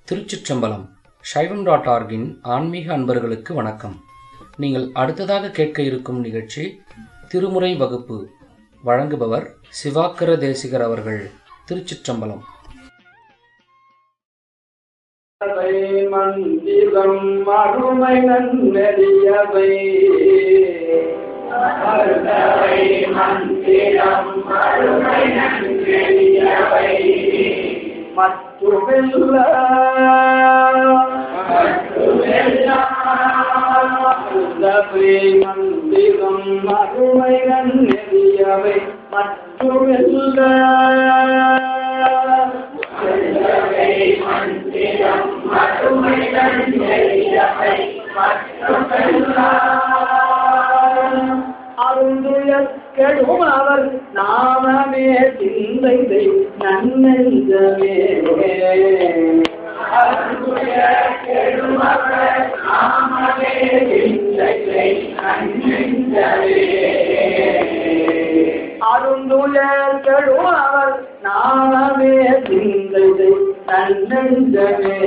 திருச்சிற்றம்பலம் சைவம் டாட் ஆர்கின் ஆன்மீக அன்பர்களுக்கு வணக்கம் நீங்கள் அடுத்ததாக கேட்க இருக்கும் நிகழ்ச்சி திருமுறை வகுப்பு வழங்குபவர் சிவாக்கர தேசிகர் அவர்கள் திருச்சிற்றம்பலம் அவை மந்திரம் அருமை நன்னெறியவை அவை மந்திரம் அருமை நன்னெறியவை மற்றுமில்ல அவை மந்திரம் அருமை நன்னெறியவை மற்றுமில்ல அருந்துயர்கெடும் அவர் நாமமே சிந்தை நன்னெஞ்சமே அருந்துயர்கெடும் அவர் நாமமே சிந்தை நன்னெஞ்சமே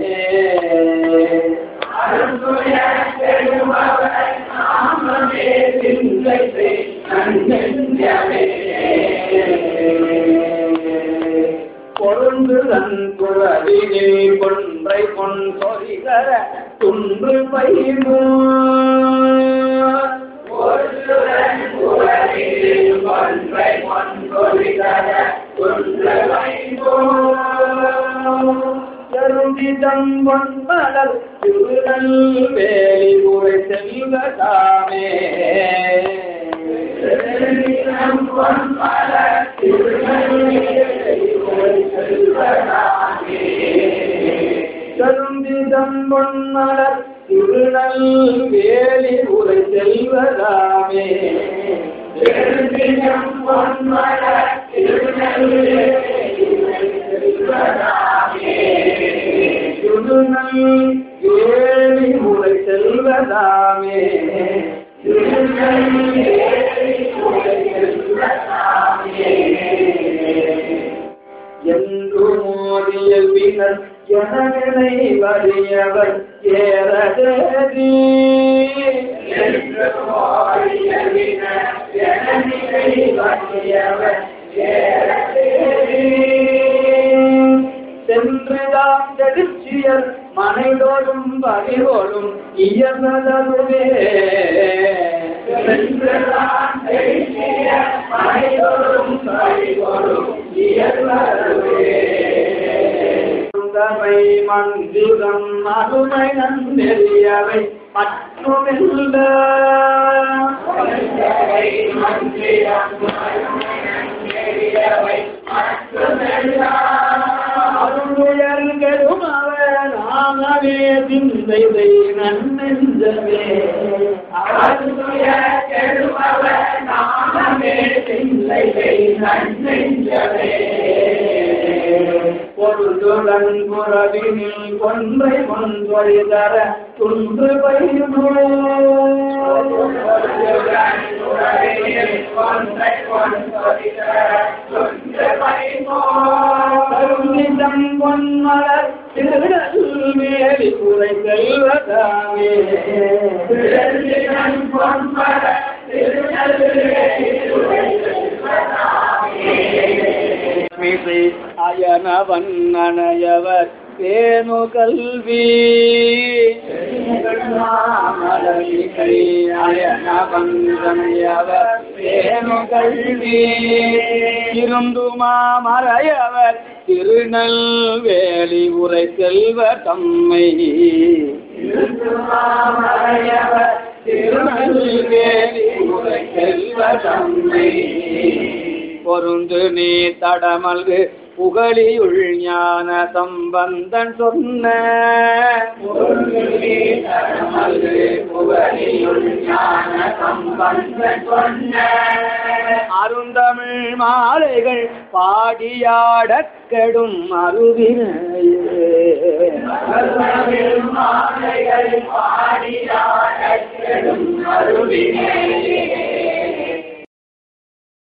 பொருந்து தன் குரலிலே கொன்றை பொன் சொரிதர துன்று பயிர்மோ கருந்திதம் பொன்மலர் திருநல் வேலி உரை செல்வதாமே கருந்திதம் பொன்மலர் திருநல் வேலி உரை செல்வதாமே திருநல் வேலி உரை செல்வதாமே என்று மோதிய பின்னர் எனவினை வலியவர் ஏறதேதி சென்றுதான் எழுச்சியர் மனைதோடும் பணிவோடும் இயல்பதுவே சென்றுதான் எழுச்சியர் மனைதோடும் பணிவோடும் இயல்பதுவே சுந்தமை மந்திரம் அருமை நன்னெறியவை மற்றுமில்ல அருளுயர்களும் அவன் ஆகவே சிந்தை நன்னெஞ்சமே அருளுயர்களும் அவன் ஆகவே சிந்தை நன்னெஞ்சமே பொருளுடன் புறவினில் கொன்றை கொன்றொழி தர துன்று பயிர்மோ கருணிதம் பொன்மலர் திருடல் மேலி குறை செல்வதாமே பொன்மலர் மீசை அயனவன் அணையவர் பேனு கல்வி மாமலரிகை அயனவன் அணையவர் பேனு கல்வி இருந்து மாமறையவர் திருநெல்வேலி உரை செல்வ தம்மை மாமறையவர் திருநெல்வேலி உரை செல்வ தம்மை பொருந்து நீ தடமல்கு புகழியுள் ஞான சம்பந்தன் சொன்ன அருந்தமிழ் மாலைகள் பாடியாடக் கெடும் அருவினையே மாலைகள் பாடியாடக் கெடும் அருவினையே